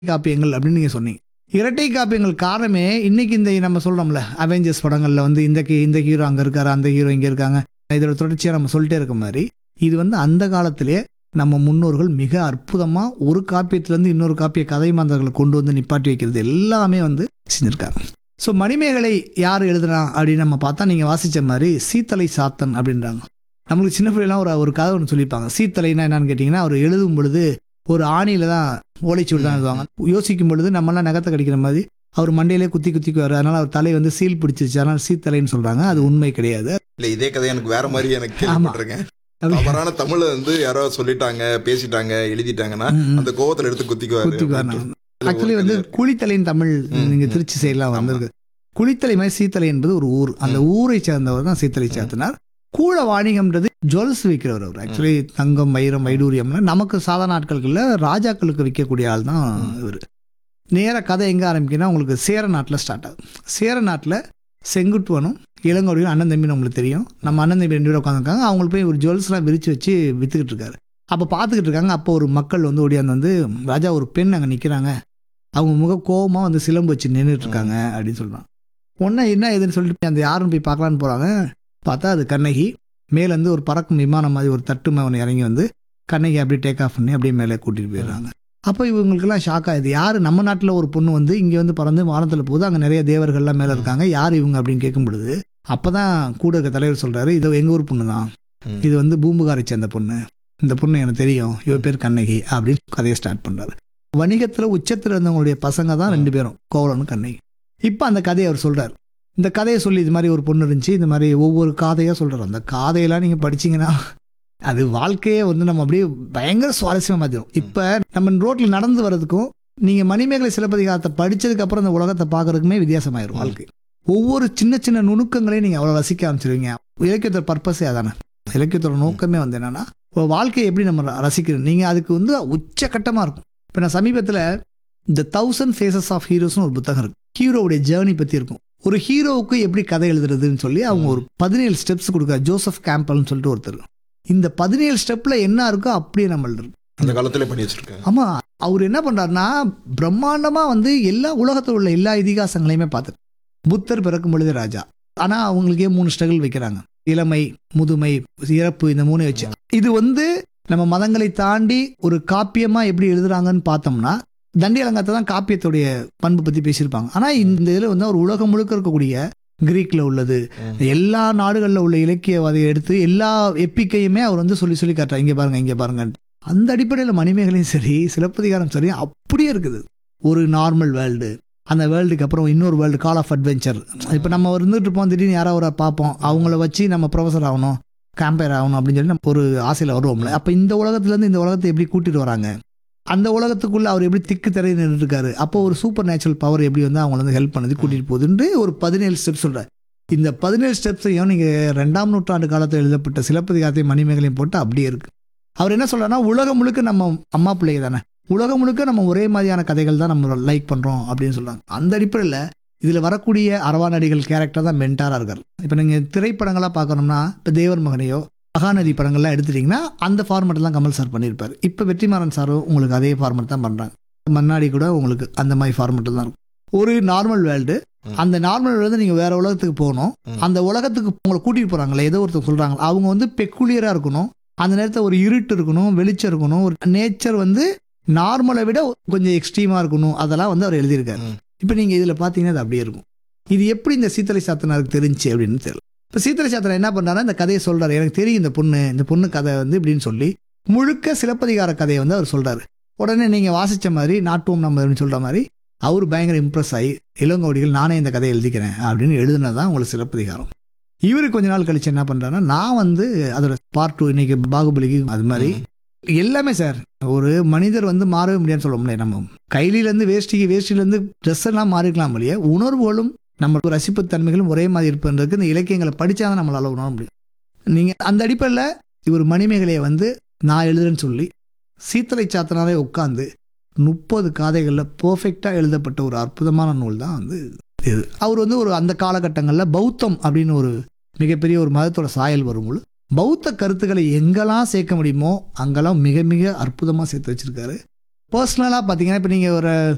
காப்பியங்கள் அப்படின்னு நீங்கள் சொன்னீங்க இரட்டை காப்பியங்கள் காரணமே இன்னைக்கு இந்த நம்ம சொல்கிறோம்ல அவெஞ்சர்ஸ் படங்களில் வந்து இந்த கி- இந்த ஹீரோ அங்கே இருக்காரு அந்த ஹீரோ இங்கே இருக்காங்க இதோட தொடர்ச்சியாக நம்ம சொல்லிட்டே இருக்க மாதிரி இது வந்து அந்த காலத்திலே நம்ம முன்னோர்கள் மிக அற்புதமாக ஒரு காப்பியத்திலேருந்து இன்னொரு காப்பிய கதை மாந்தர்களை கொண்டு வந்து நிப்பாட்டி வைக்கிறது எல்லாமே வந்து செஞ்சுருக்காங்க ஸோ மணிமேகலை யார் எழுதுனா அப்படின்னு நம்ம பார்த்தா நீங்கள் வாசித்த மாதிரி சீத்தலை சாத்தன் அப்படின்றாங்க நம்மளுக்கு சின்ன பிள்ளைலாம் ஒரு ஒரு கதை ஒன்று சொல்லியிருப்பாங்க சீத்தலைனா என்னன்னு கேட்டிங்கன்னா அவர் எழுதும் பொழுது ஒரு ஆணியில தான் ஓலைச்சுவடி தான் எழுதுவாங்க யோசிக்கும் பொழுது நம்மளாம் நகத்தை கடிக்கிற மாதிரி அவர் மண்டையிலே குத்தி குத்திக்குவார் அதனால அவர் தலை வந்து சீல் பிடிச்சிருச்சு அதனால சீத்தலைன்னு சொல்றாங்க அது உண்மை கிடையாது இல்ல இதே கதை எனக்கு வேற மாதிரி எனக்கு கேள்விப்பட்டிருக்கேன் அப்படி- தவறான தமிழ வந்து யாரோ சொல்லிட்டாங்க பேசிட்டாங்க எழுதிட்டாங்கன்னா ம், ம். அந்த கோவத்துல எடுத்து குத்திக்குவாரு குத்திக்குவார் அப்படின்ட்டு. ஆக்சுவலி வந்து குளித்தலைன்னு தமிழ் ம், நீங்க ம். திருச்சி சைட்லாம் ஆமா. வந்திருக்கு குளித்தலை மாதிரி சீத்தலை என்பது ஒரு ஊர் அந்த ஊரை சேர்ந்தவர் தான் சீத்தலை சாத்தினார் கூழ வாணிகம்ன்றது ஜுவல்ஸ் விற்கிறவர் அவர் ஆக்சுவலி தங்கம் வைரம் வைடூரியம்னா நமக்கு சாதாரண நாட்களுக்குள்ள ராஜாக்களுக்கு விற்கக்கூடிய ஆள் தான் இவர் நேர கதை எங்கே ஆரம்பிக்குன்னா உங்களுக்கு சேர நாட்டில் ஸ்டார்ட் ஆகுது சேர நாட்டில் செங்குட்டுவனும் இளங்கோடியும் அண்ணன் தம்பின்னு உங்களுக்கு தெரியும் நம்ம அண்ணன் தம்பி ரெண்டு பேரும் உட்காந்துருக்காங்க அவங்களுக்கு போய் ஒரு ஜுவல்ஸ்லாம் விரிச்சு வச்சு விற்றுக்கிட்டு இருக்காரு அப்போ பார்த்துக்கிட்டு இருக்காங்க அப்போ ஒரு மக்கள் வந்து ஓடியாந்து வந்து ராஜா ஒரு பெண் அங்கே நிற்கிறாங்க அவங்க முக கோவமாக வந்து சிலம்பு வச்சு நின்றுட்டு இருக்காங்க அப்படின்னு சொல்கிறான் உடனே என்ன ஏதுன்னு சொல்லிட்டு அந்த யாருன்னு போய் பார்க்கலான்னு போகிறாங்க பார்த்தா அது கண்ணகி மேலேருந்து ஒரு பறக்கும் விமானம் மாதிரி ஒரு தட்டு மேவன் இறங்கி வந்து கண்ணகி அப்படியே டேக் ஆஃப் பண்ணி அப்படியே மேலே கூட்டிகிட்டு போயிடுறாங்க அப்போ இவங்களுக்கெல்லாம் ஷாக் ஆகுது யார் நம்ம நாட்டில் ஒரு பொண்ணு வந்து இங்கே வந்து பறந்து வானத்தில் போகுது அங்கே நிறைய தேவர்கள்லாம் மேலே இருக்காங்க யார் இவங்க அப்படின்னு கேட்கும் பொழுது அப்போ தான் கூட இருக்க தலைவர் சொல்கிறாரு இது எங்கள் ஊர் பொண்ணு தான் ம். இது வந்து பூம்புகாரை சேர்ந்த பொண்ணு இந்த பொண்ணு எனக்கு தெரியும் இவ பேர் கண்ணகி அப்படின்னு கதையை ஸ்டார்ட் பண்ணுறாரு வணிகத்தில் உச்சத்தில் இருந்தவங்களுடைய பசங்க தான் ரெண்டு பேரும் கோவலனும் கண்ணகி இப்போ அந்த கதையை அவர் சொல்கிறார் இந்த கதையை சொல்லி இது மாதிரி ஒரு பொண்ணு இருந்துச்சு இந்த மாதிரி ஒவ்வொரு காதையாக சொல்கிறார் அந்த காதையெல்லாம் நீங்கள் படிச்சீங்கன்னா அது வாழ்க்கையே வந்து நம்ம அப்படியே பயங்கர சுவாரஸ்யமாக மாற்றிடும் இப்போ நம்ம ரோட்டில் நடந்து வர்றதுக்கும் நீங்கள் மணிமேகலை சிலப்பதிகாரத்தை படிச்சதுக்கு அப்புறம் இந்த உலகத்தை பார்க்கறதுக்குமே வித்தியாசமாயிரும் வாழ்க்கை ஒவ்வொரு சின்ன சின்ன நுணுக்கங்களையும் நீங்கள் அவ்வளோ ரசிக்க ஆரம்பிச்சிருவீங்க இலக்கியத்தோட பர்பஸே அதானே இலக்கியத்தோட நோக்கமே வந்து என்னன்னா இப்போ வாழ்க்கையை எப்படி நம்ம ர- ரசிக்கிறோம் நீங்கள் அதுக்கு வந்து உச்சக்கட்டமாக இருக்கும் இப்போ நான் சமீபத்தில் த தௌசண்ட் ஃபேசஸ் ஆஃப் ஹீரோஸ்னு ஒரு புத்தகம் இருக்கு ஹீரோவுடைய ஜேர்னி பற்றி இருக்கும் ஒரு ஹீரோவுக்கு எப்படி கதை எழுதுறதுன்னு சொல்லி அவங்க ஒரு பதினேழு ஸ்டெப்ஸ் கொடுக்குறாரு ஜோசப் கேம்பல்னு சொல்லிட்டு ஒருத்தர் இந்த பதினேழு ஸ்டெப்பில் என்ன இருக்கோ அப்படியே நம்மள்ட்ட இருக்கும் அந்த காலத்துல பண்ணி வச்சிருக்காங்க ஆமா அவர் என்ன பண்றாருன்னா பிரம்மாண்டமா வந்து எல்லா உலகத்தில் உள்ள எல்லா இதிகாசங்களையுமே பார்த்து புத்தர் பிறக்கும் பொழுது ராஜா ஆனா அவங்களுக்கே மூணு ஸ்ட்ரகிள் வைக்கிறாங்க இளமை முதுமை இறப்பு இந்த மூணு வச்சு இது வந்து நம்ம மதங்களை தாண்டி ஒரு காப்பியமா எப்படி எழுதுறாங்கன்னு பார்த்தோம்னா தண்டி அலங்காரத்தை தான் காப்பியத்துடைய பண்பு பத்தி பேசியிருப்பாங்க ஆனா இந்த இதுல வந்து ஒரு உலகம் முழுக்க இருக்கக்கூடிய கிரீக்ல உள்ளது ம். எல்லா நாடுகளில் உள்ள இலக்கியவாதியை எடுத்து எல்லா எப்பிக்கையுமே அவர் வந்து சொல்லி சொல்லி காட்டுறார் இங்கே பாருங்க இங்கே பாருங்க அந்த அடிப்படையில் மணிமேகலையும் சரி சிலப்பதிகாரம் சரி அப்படியே இருக்குது ஒரு நார்மல் வேர்ல்டு அந்த வேர்ல்டுக்கு அப்புறம் இன்னொரு வேர்ல்டு கால் ஆஃப் அட்வென்ச்சர் இப்போ நம்ம இருந்துட்டு இருப்போம் திடீர்னு யாரோ ஒரு பார்ப்போம் அவங்கள வச்சு நம்ம ப்ரொஃபஸர் ஆகணும் கேம்பயர் ஆகணும் அப்படின்னு சொல்லி நம்ம ஒரு ஆசையில் வருவோம்ல அப்போ இந்த உலகத்துலேருந்து இந்த உலகத்தை எப்படி கூட்டிட்டு வராங்க அந்த உலகத்துக்குள்ள அவர் எப்படி திக்கு திரை நின்றுட்டு இருக்காரு அப்போ ஒரு சூப்பர் நேச்சுரல் பவர் எப்படி வந்து அவங்கள வந்து ஹெல்ப் பண்ணது கூட்டிட்டு போகுதுன்னு ஒரு பதினேழு ஸ்டெப் சொல்றாரு இந்த பதினேழு ஸ்டெப்ஸையும் நீங்க ரெண்டாம் நூற்றாண்டு காலத்தில் எழுதப்பட்ட சிலப்பதிகாரத்தையும் மணிமேகலையும் போட்டு அப்படியே இருக்கு அவர் என்ன சொல்றாருன்னா உலகம் முழுக்க நம்ம அம்மா பிள்ளைங்க தானே உலகம் முழுக்க நம்ம ஒரே மாதிரியான கதைகள் தான் நம்ம லைக் பண்றோம் அப்படின்னு சொல்றாங்க அந்த அடிப்படையில் இதுல வரக்கூடிய அரவாநடிகள் கேரக்டர் தான் மென்டாரா இருக்கார் இப்போ நீங்க திரைப்படங்களா பார்க்கணும்னா இப்போ தேவர் மகனையோ மகாநதி படங்கள்லாம் எடுத்துட்டீங்கன்னா அந்த ஃபார்மெட் தான் கமல் சார் பண்ணியிருப்பார் இப்போ வெற்றிமாறன் சாரும் உங்களுக்கு அதே ஃபார்மெட் தான் பண்றாங்க மன்னாடி கூட உங்களுக்கு அந்த மாதிரி ஃபார்மெட் தான் இருக்கும் ஒரு நார்மல் வேர்ல்டு ம். அந்த நார்மல் வேர்ல்டு நீங்க வேற உலகத்துக்கு போகணும் ம். அந்த உலகத்துக்கு உங்களை கூட்டிட்டு போறாங்களே ஏதோ ஒருத்தர் சொல்றாங்க அவங்க வந்து பெக்குலியரா இருக்கணும் அந்த நேரத்தில் ஒரு இருட்டு இருக்கணும் வெளிச்சம் இருக்கணும் ஒரு நேச்சர் வந்து நார்மலை விட கொஞ்சம் எக்ஸ்ட்ரீமா இருக்கணும் அதெல்லாம் வந்து அவர் எழுதியிருக்காரு ம். இப்போ நீங்க இதுல பாத்தீங்கன்னா அது அப்படியே இருக்கும் இது எப்படி இந்த சீத்தலை சாத்தனாருக்கு தெரிஞ்சு அப்படின்னு தெரியல இப்போ சீத்தலை சாத்தனார் என்ன பண்றாருன்னா இந்த கதையை சொல்றாரு எனக்கு தெரியும் இந்த பொண்ணு இந்த பொண்ணு கதை வந்து இப்படின்னு சொல்லி முழுக்க சிலப்பதிகார கதையை வந்து அவர் சொல்றாரு உடனே நீங்க வாசிச்ச மாதிரி நாட்டுவோம் நம்ம சொல்ற மாதிரி அவர் பயங்கர இம்ப்ரெஸ் ஆகி இளங்கோடிகள் நானே இந்த கதையை எழுதிக்கிறேன் அப்படின்னு எழுதுனதான் உங்களுக்கு சிலப்பதிகாரம் இவரு கொஞ்ச நாள் கழிச்சு என்ன பண்றாருன்னா நான் வந்து அதோட பார்ட் டூ இன்னைக்கு பாகுபலிக்கு அது மாதிரி எல்லாமே சார் ஒரு மனிதர் வந்து மாறவே முடியாதுன்னு சொல்ல முடியாது நம்ம கைலிலேருந்து வேஷ்டிக்கு வேஷ்டிலேருந்து ட்ரெஸ் எல்லாம் மாறிக்கலாம் இல்லையா உணர்வுகளும் நம்ம ரசிப்பு தன்மைகளும் ஒரே மாதிரி இருப்பதற்கு இந்த இலக்கியங்களை படித்தா தான் நம்மளால உணர முடியும் நீங்கள் அந்த அடிப்படையில் இவர் மணிமேகலையை வந்து நான் எழுதுறேன்னு சொல்லி சீத்தலை சாத்தனாரே உட்காந்து முப்பது காதைகளில் பர்ஃபெக்டாக எழுதப்பட்ட ஒரு அற்புதமான நூல் தான் வந்து இது அவர் வந்து ஒரு அந்த காலகட்டங்களில் பௌத்தம் அப்படின்னு ஒரு மிகப்பெரிய ஒரு மதத்தோட சாயல் வரும்போது பௌத்த கருத்துக்களை எங்கெல்லாம் சேர்க்க முடியுமோ அங்கெல்லாம் மிக மிக அற்புதமாக சேர்த்து வச்சிருக்காரு பர்சனலாக பார்த்தீங்கன்னா இப்போ நீங்கள் ஒரு